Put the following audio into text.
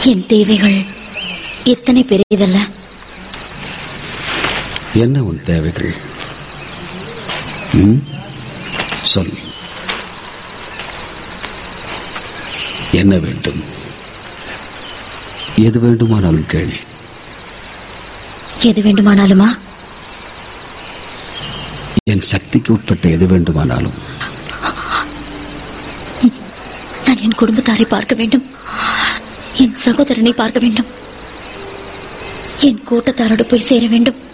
என் தேவைகள் எத்தனை பெரியதல்ல என்ன உன் தேவைகள் ம்? சொல் என்ன வேண்டும் எது வேண்டுமானாலும் கேள் எது வேண்டுமானாலுமா என் சக்திக்கு உட்பட்ட எது வேண்டுமானாலும் நான் என் குடும்பத்தாரை பார்க்க வேண்டும் என் சகோதரனை பார்க்க வேண்டும் என் கூட்டத்தாரோடு போய் சேர வேண்டும்